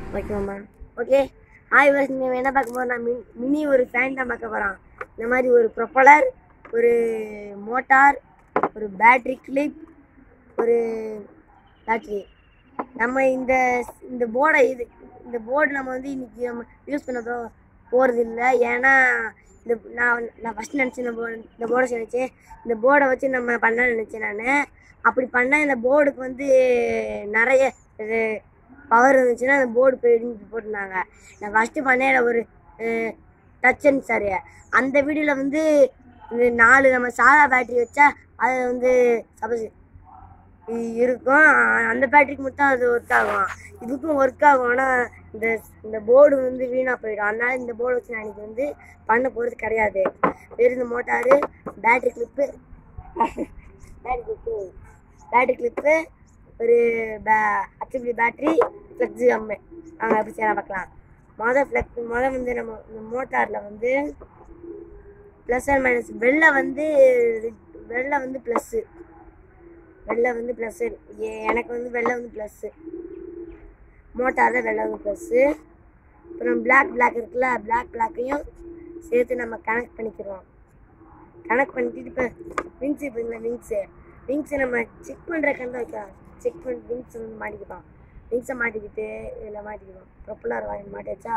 ஓகேம்மா okay hi verse நீங்கள் என்ன பார்க்க போகிறோம் மினி மினி ஒரு ஃபேன் தான் பார்க்க போகிறோம் இந்த மாதிரி ஒரு ப்ரொப்பலர் ஒரு மோட்டார் ஒரு பேட்ரி கிளிப் ஒரு பேட்ரி நம்ம இந்த இந்த போர்டை இது இந்த போர்டு நம்ம வந்து இன்னைக்கு நம்ம யூஸ் பண்ண போ போகிறது இல்லை ஏன்னா இந்த நான் நான் ஃபஸ்ட் நினச்சேன் இந்த போர்டு இந்த போர்டை நினச்சேன் இந்த போர்டை வச்சு நம்ம பண்ணலாம்னு நினச்சேன் நான் அப்படி பண்ணால் இந்த போர்டுக்கு வந்து நிறைய இது பவர் இருந்துச்சுன்னா அந்த போர்டு போயிடுன்னு போட்டிருந்தாங்க நான் ஃபஸ்ட்டு பண்ணையில் ஒரு டச்சன் சார் அந்த வீடியோவில் வந்து இந்த நாலு நம்ம சாதா பேட்டரி வச்சா அது வந்து சப்போஸ் இருக்கும் அந்த பேட்டரிக்கு மட்டும் அது ஒர்க் ஆகும் இதுக்கும் ஒர்க் ஆகும் ஆனால் இந்த இந்த போர்டு வந்து வீணாக போயிடும் அதனால இந்த போர்டு வச்சு நான் இன்னைக்கு வந்து பண்ண போகிறது கிடையாது வெறும் இந்த motor battery clip battery clip battery clip ஒரு பே ஹச்பி பேட்டரி ஃப்ளெக்ஸு கம்மு நாங்கள் எப்படி செய்யலாம் பார்க்கலாம் மொதல் ஃப்ளெக்ஸ் மொதல் வந்து நம்ம இந்த மோட்டாரில் வந்து ப்ளஸ் அண்ட் மைனஸ் வெளில வந்து வெளில வந்து ப்ளஸ்ஸு வெளில வந்து ப்ளஸ்ஸு எனக்கு வந்து வெளில வந்து ப்ளஸ்ஸு மோட்டாரில் வெளில வந்து ப்ளஸ்ஸு அப்புறம் பிளாக் பிளாக் இருக்குல்ல பிளாக் பிளாக்கையும் சேர்த்து நம்ம கனெக்ட் பண்ணிக்கிறோம் கனெக்ட் பண்ணிட்டு இப்போ விங்ஸ் இப்போ விங்ஸு விங்ஸை நம்ம செக் பண்ணுறக்காக தான் வைக்கலாம் செக் பண்ணி விங்ஸ் வந்து மாட்டிக்கிட்டோம் விங்ஸை மாட்டிக்கிட்டு இதில் மாட்டிக்கிறோம் ப்ரொப்பலர் வாங்கி மாட்டி வச்சா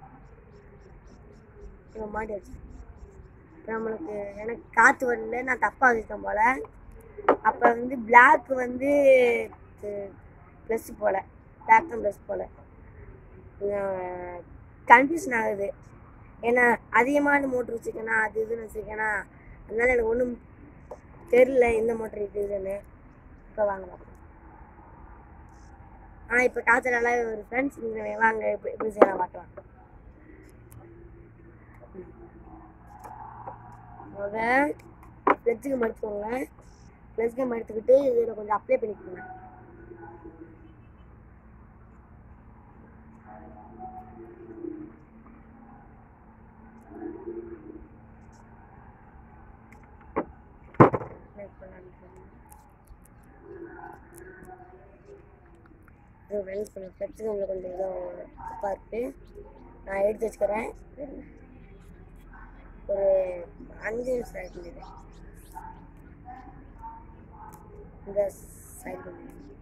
இப்போ மாட்டி வச்சு இப்போ நம்மளுக்கு எனக்கு காற்று வரல நான் தப்பாக வச்சுட்டேன் போல் அப்போ வந்து பிளாக் வந்து ப்ளஸ் போல் பிளாக் தான் ப்ளஸ் போல் கன்ஃபியூஷன் ஆகுது ஏன்னா அதிகமான மோட்ரு வச்சுருக்கேனா அது இதுன்னு வச்சுருக்கேனா அதனால எனக்கு ஒன்றும் தெரில எந்த மோட்ரு இது இதுன்னு இப்போ வாங்க பார்க்கலாம் ஆ இப்போ காய்ச்சல் நல்லா ஒரு ஃப்ரெண்ட்ஸ் நீங்கள் வாங்க எப்படி எப்படி செய்யலாம் பார்க்கலாம் முத ஃப்ளெட்ஸுக்கு மடுத்துக்கோங்க ஃப்ளெட்ஸுக்கு மடுத்துக்கிட்டு இதில் கொஞ்சம் அப்ளை பண்ணிக்கோங்க ஃப்ரெண்ட்ஸ் கொஞ்சம் ஃப்ளெட்ஸுக்கு உங்களுக்கு கொஞ்சம் இதோ தப்பாக இருக்குது நான் எடுத்து வச்சுக்கிறேன் ஒரு அஞ்சு நிமிஷம் இருக்குது இந்த சைடு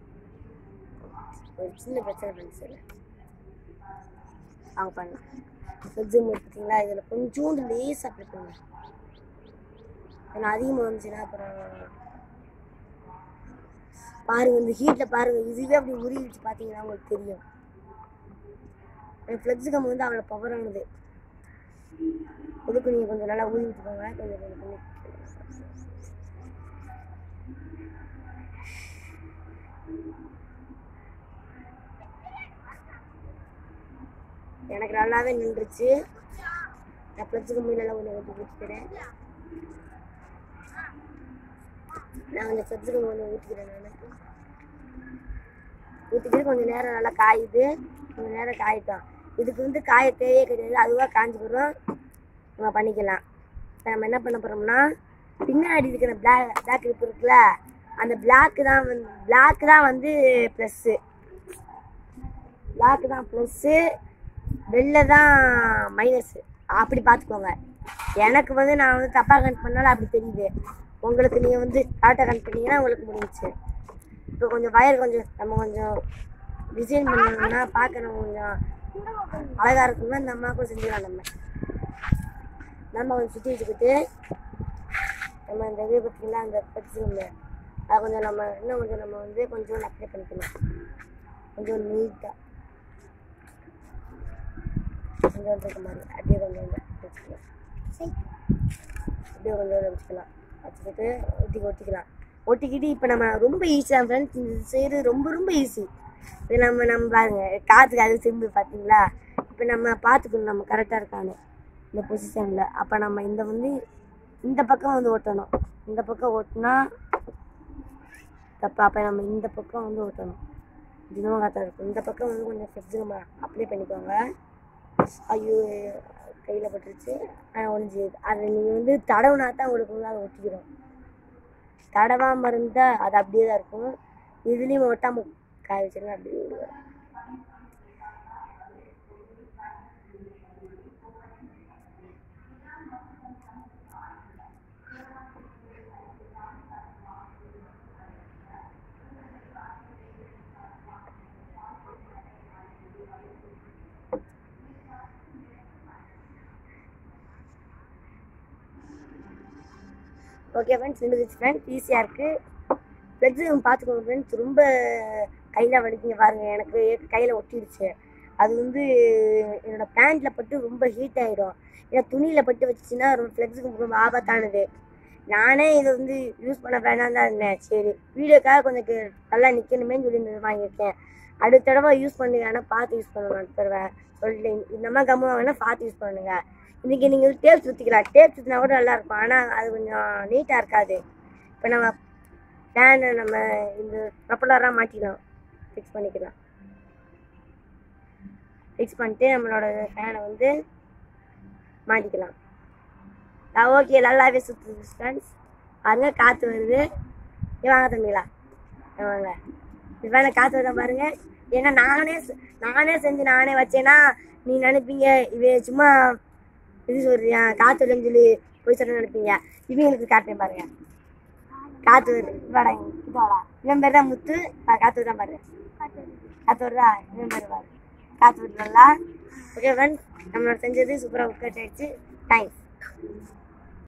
ஒரு சின்ன பிரச்சனை ஃப்ரெண்ட்ஸ் இல்லை அவங்க பண்ணலாம் ஃப்ரிட்ஜு பார்த்தீங்களா இதில் கொஞ்சோண்டு லேசாக அப்ளை பண்ணுங்க ஏன்னா அதிகமாக வந்துச்சுன்னா அப்புறம் பாருங்க இந்த ஹீட்டில் பாருங்க இதுவே அப்படி உருகிடுச்சு பார்த்தீங்கன்னா உங்களுக்கு தெரியும் ஃப்ளெக்ஸ் கம் வந்து அவ்வளோ பவரானது இதுக்கு நீங்கள் கொஞ்சம் நல்லா ஊதி விட்டுக்கோங்க கொஞ்சம் கொஞ்சம் பண்ணி எனக்கு நல்லாவே நின்றுச்சு நான் ஃப்ளெக்ஸுக்கு முன்னெல்லாம் கொஞ்சம் ஊற்றி ஊற்றிக்கிறேன் நான் கொஞ்சம் ஃப்ளெக்ஸுக்கு கொஞ்சம் ஊற்றிக்கிறேன் நான் ஊற்றிக்கிட்டு கொஞ்சம் நேரம் நல்லா காயுது கொஞ்சம் நேரம் காயிட்டோம் இதுக்கு வந்து காய தேவையே கிடையாது அதுவாக காஞ்சி போகிறோம் நம்ம பண்ணிக்கலாம் இப்போ நம்ம என்ன பண்ண போகிறோம்னா பின்னாடி இருக்கிற பிளாக் பிளாக் கிளிப் இருக்குல்ல அந்த பிளாக்கு தான் வந்து பிளாக் தான் வந்து ப்ளஸ்ஸு பிளாக் தான் ப்ளஸ்ஸு வெளில தான் மைனஸு அப்படி பார்த்துக்கோங்க எனக்கு வந்து நான் வந்து தப்பாக கனெக்ட் பண்ணாலும் அப்படி தெரியுது உங்களுக்கு நீங்கள் வந்து கரெக்டாக கனெக்ட் பண்ணீங்கன்னா உங்களுக்கு முடிஞ்சிச்சு இப்போ கொஞ்சம் வயர் கொஞ்சம் நம்ம கொஞ்சம் டிசைன் பண்ணணும்னா பார்க்க நம்ம கொஞ்சம் அழகாக இருக்கணும்னா இந்த அம்மா கூட செஞ்சுக்கலாம் நம்ம நம்ம கொஞ்சம் சுற்றி வச்சுக்கிட்டு நம்ம இந்த இது பார்த்தீங்களா அந்த பச்சை அதை கொஞ்சம் நம்ம இன்னும் கொஞ்சம் நம்ம வந்து கொஞ்சம் அப்ளை பண்ணிக்கணும் கொஞ்சம் நீட்டாக கொஞ்சம் இருக்க மாதிரி அப்படியே கொஞ்சம் வச்சுக்கலாம் அப்படியே கொஞ்சம் வச்சுக்கலாம் வச்சுக்கிட்டு ஒட்டி ஒட்டிக்கலாம் ஒட்டிக்கிட்டு இப்போ நம்ம ரொம்ப ஈஸியாக ஃப்ரெண்ட்ஸ் இது செய்கிறது ரொம்ப ரொம்ப ஈஸி இது நம்ம நம்ம பாருங்க காற்றுக்கு அது திரும்பி பார்த்தீங்களா இப்போ நம்ம பார்த்துக்கணும் நம்ம கரெக்டாக இருக்கான்னு இந்த பொசிஷனில் அப்போ நம்ம இந்த வந்து இந்த பக்கம் வந்து ஓட்டணும் இந்த பக்கம் ஓட்டினா தப்பா அப்போ நம்ம இந்த பக்கம் வந்து ஓட்டணும் தினமும் கரெக்டாக இருக்கும் இந்த பக்கம் வந்து கொஞ்சம் ஃப்ளெக்ஸில் அப்ளை பண்ணிக்கோங்க ஐயோ கையில் பட்டுருச்சு ஆனால் ஒழிஞ்சு அதை நீங்கள் வந்து தடவுனா தான் உங்களுக்கு வந்து அதை ஒட்டிக்கிறோம் தடவாமல் இருந்தால் அது அப்படியே தான் இருக்கும் இதுலேயும் ஒட்டாமல் காய வச்சிருங்க அப்படியே வரும் ஓகே ஃப்ரெண்ட்ஸ் நின்றுச்சு ஃப்ரெண்ட்ஸ் ஈஸியாக இருக்குது ஃப்ளெக்ஸு பார்த்துக்கோங்க ஃப்ரெண்ட்ஸ் ரொம்ப கையில் வலிக்குங்க பாருங்க எனக்கு கையில் ஒட்டிடுச்சு அது வந்து என்னோட பேண்ட்டில் பட்டு ரொம்ப ஹீட் ஆகிடும் ஏன்னா துணியில் பட்டு வச்சுச்சுன்னா ரொம்ப ஃப்ளெக்ஸுக்கு ரொம்ப ஆபத்தானது நானே இதை வந்து யூஸ் பண்ண வேணாம் தான் இருந்தேன் சரி வீடியோக்காக கொஞ்சம் கு- நல்லா நிற்கணுமேன்னு சொல்லி இந்த இது வாங்கியிருக்கேன் அடுத்த தடவை யூஸ் பண்ணுங்க ஆனால் பார்த்து யூஸ் பண்ணுங்க அடுத்த தடவை சொல்லிட்டு இந்த மாதிரி கம்மு வாங்கினா பார்த்து யூஸ் பண்ணுங்க இன்றைக்கி நீங்கள் டேப் சுற்றிக்கலாம் டேப் சுற்றினா கூட நல்லா இருக்கும் ஆனால் அது கொஞ்சம் நீட்டாக இருக்காது இப்போ நம்ம ஃபேனை நம்ம இந்த ப்ரப்பலராக மாற்றிக்கலாம் ஃபிக்ஸ் பண்ணிக்கலாம் ஃபிக்ஸ் பண்ணிட்டு நம்மளோட ஃபேனை வந்து மாட்டிக்கலாம் ஓகே நல்லாவே சுற்றுது ஃப்ரெண்ட்ஸ் பாருங்க காற்று வருது ஏ வாங்க தம்பிங்களா ஏ வாங்க இது வேணா காற்று வருதா பாருங்க ஏன்னா நானே செ- நானே செஞ்சு நானே வச்சேன்னா நீ நினைப்பீங்க இவ சும்மா இது சொல்றியா காற்று வருதுன்னு சொல்லி போய் சொல்ல நினைப்பீங்க இவங்களுக்கு காட்டுறேன் பாருங்க காற்று வருது வாடா இங்க, இது வாடா இவன் பேர் தான் முத்து பா, காற்று வருதா பாரு காற்று வருதா இவன் பேர் பாரு காற்று வருது நல்லா ஓகே ஃப்ரெண்ட்ஸ் நம்மளோட செஞ்சது சூப்பராக ஒர்க் அவுட் ஆயிடுச்சு தேங்க்ஸ்